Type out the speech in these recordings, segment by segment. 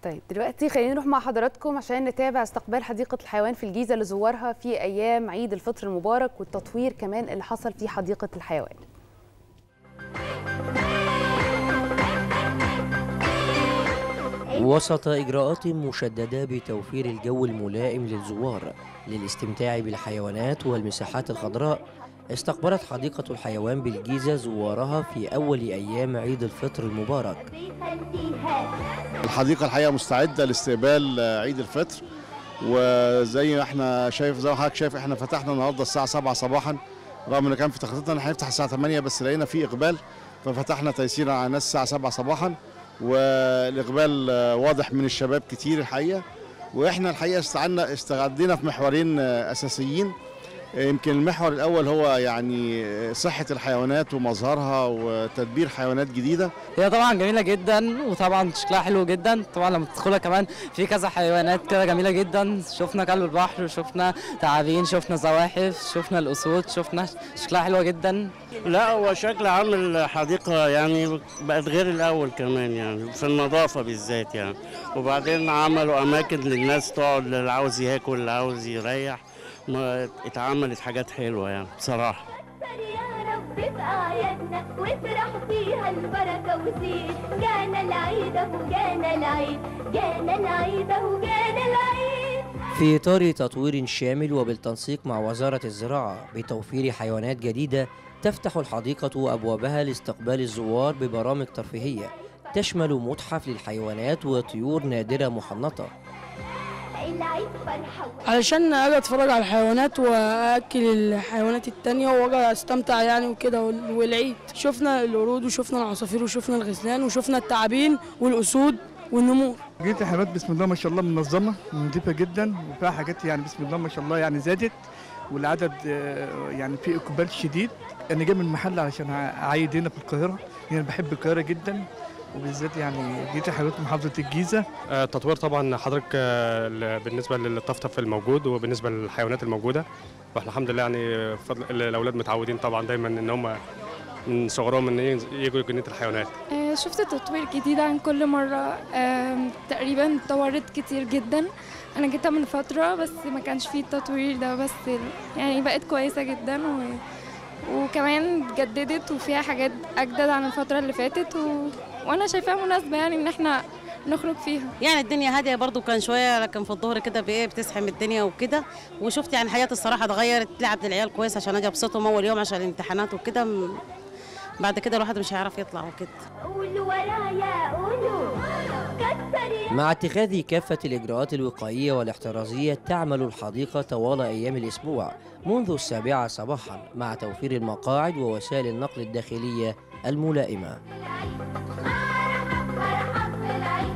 طيب دلوقتي خلينا نروح مع حضراتكم عشان نتابع استقبال حديقة الحيوان في الجيزة لزوارها في أيام عيد الفطر المبارك والتطوير كمان اللي حصل في حديقة الحيوان وسط إجراءات مشددة بتوفير الجو الملائم للزوار للاستمتاع بالحيوانات والمساحات الخضراء استقبلت حديقة الحيوان بالجيزة زوارها في أول أيام عيد الفطر المبارك الحديقة الحقيقة مستعدة لاستقبال عيد الفطر وزي ما احنا شايف زي ما حضرتك شايف احنا فتحنا النهارده الساعة 7 صباحا رغم ان كان في تخطيطنا ان احنا هنفتح الساعة 8 بس لقينا في اقبال ففتحنا تيسيرا على الناس الساعة 7 صباحا والاقبال واضح من الشباب كتير الحقيقة واحنا الحقيقة استعنا استعدينا في محورين اساسيين يمكن المحور الاول هو يعني صحه الحيوانات ومظهرها وتدبير حيوانات جديده هي طبعا جميله جدا وطبعا شكلها حلو جدا طبعا لما تدخلها كمان في كذا حيوانات كده جميله جدا شفنا كلب البحر شفنا تعابين شفنا زواحف شفنا الاسود شفنا شكلها حلوه جدا لا هو شكل عام الحديقة يعني بقت غير الأول كمان يعني في النظافة بالذات يعني وبعدين عملوا أماكن للناس تقعد اللي عاوز ياكل اللي عاوز يريح ما اتعملت حاجات حلوة يعني بصراحة يا رب في أعيادنا وافرح فيها البركة وزيد جانا العيد أهو جانا العيد جانا العيد أهو جانا العيد في إطار تطوير شامل وبالتنسيق مع وزارة الزراعة بتوفير حيوانات جديدة تفتح الحديقة أبوابها لاستقبال الزوار ببرامج ترفيهية تشمل متحف للحيوانات وطيور نادرة محنطة العيد فرحة علشان اجي اتفرج على الحيوانات واكل الحيوانات التانية واجي استمتع يعني وكده وال- والعيد شفنا القرود وشفنا العصافير وشفنا الغزلان وشفنا التعابين والاسود والنمور جيت الحيوانات بسم الله ما شاء الله منظمه ونظيفه جدا وفيها حاجات يعني بسم الله ما شاء الله يعني زادت والعدد آه، يعني في اقبال شديد انا جاي من المحل علشان اعيد هنا في القاهره يعني بحب القاهره جدا وبالذات يعني جيت حيوانات محافظه الجيزه آه، التطوير طبعا حضرتك آه، ل- بالنسبه للطفطف الموجود وبالنسبه للحيوانات الموجوده واحنا الحمد لله يعني بفضل الاولاد متعودين طبعا دايما ان هم من صغرهم ان يجوا جنينه الحيوانات آه، شفت تطوير جديد عن كل مرة آم، تقريبا اتطورت كتير جدا أنا جيتها من فترة بس ما كانش فيه التطوير ده بس ال- يعني بقت كويسة جدا و... وكمان اتجددت وفيها حاجات أجدد عن الفترة اللي فاتت و... وأنا شايفاها مناسبة يعني إن احنا نخرج فيها يعني الدنيا هاديه برضو كان شويه لكن في الظهر كده بايه بتزحم الدنيا وكده وشفت يعني حياتي الصراحه اتغيرت لعبت العيال كويس عشان اجي ابسطهم اول يوم عشان الامتحانات وكده م- بعد كده الواحد مش هيعرف يطلع وكده قولوا ورايا قولوا كتر يا مع اتخاذ كافة الإجراءات الوقائية والاحترازية تعمل الحديقة طوال أيام الأسبوع منذ السابعة صباحا مع توفير المقاعد ووسائل النقل الداخلية الملائمة فرحة في العيد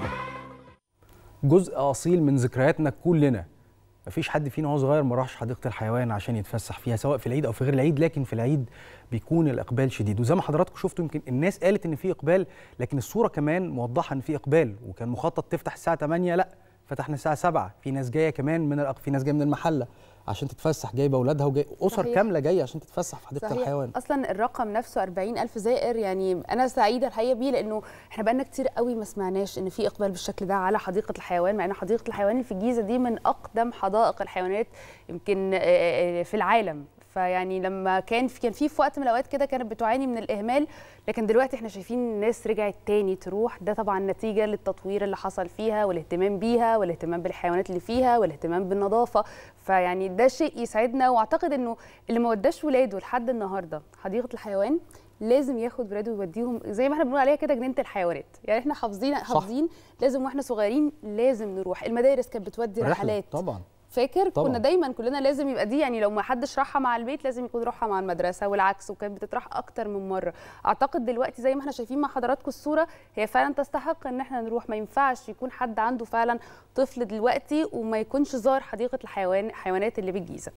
جزء اصيل من ذكرياتنا كلنا مفيش حد فينا وهو صغير ما راحش حديقه الحيوان عشان يتفسح فيها سواء في العيد او في غير العيد لكن في العيد بيكون الاقبال شديد وزي ما حضراتكم شفتوا يمكن الناس قالت ان في اقبال لكن الصوره كمان موضحه ان في اقبال وكان مخطط تفتح الساعه 8 لا فتحنا الساعه 7 في ناس جايه كمان من الأق... في ناس جايه من المحله عشان تتفسح جايبه اولادها وجاي اسر صحيح. كامله جايه عشان تتفسح في حديقه صحيح. الحيوان اصلا الرقم نفسه 40 الف زائر يعني انا سعيده الحقيقه بيه لانه احنا بقالنا كتير قوي ما سمعناش ان في اقبال بالشكل ده على حديقه الحيوان مع ان حديقه الحيوان اللي في الجيزه دي من اقدم حدائق الحيوانات يمكن آه، آه، في العالم فيعني لما كان في كان في في وقت من الاوقات كده كانت بتعاني من الاهمال لكن دلوقتي احنا شايفين الناس رجعت تاني تروح ده طبعا نتيجه للتطوير اللي حصل فيها والاهتمام بيها والاهتمام بالحيوانات اللي فيها والاهتمام بالنظافه فيعني ده شيء يسعدنا واعتقد انه اللي ما وداش ولاده لحد النهارده حديقه الحيوان لازم ياخد ولاده ويوديهم زي ما احنا بنقول عليها كده جنينه الحيوانات يعني احنا حافظين حافظين لازم واحنا صغيرين لازم نروح المدارس كانت بتودي رحلة، رحلات طبعا فاكر طبعاً. كنا دايما كلنا لازم يبقى دي يعني لو ما حدش راحها مع البيت لازم يكون راحها مع المدرسه والعكس وكانت بتطرح اكتر من مره اعتقد دلوقتي زي ما احنا شايفين مع حضراتكم الصوره هي فعلا تستحق ان احنا نروح ما ينفعش يكون حد عنده فعلا طفل دلوقتي وما يكونش زار حديقه الحيوان حيوانات اللي بالجيزه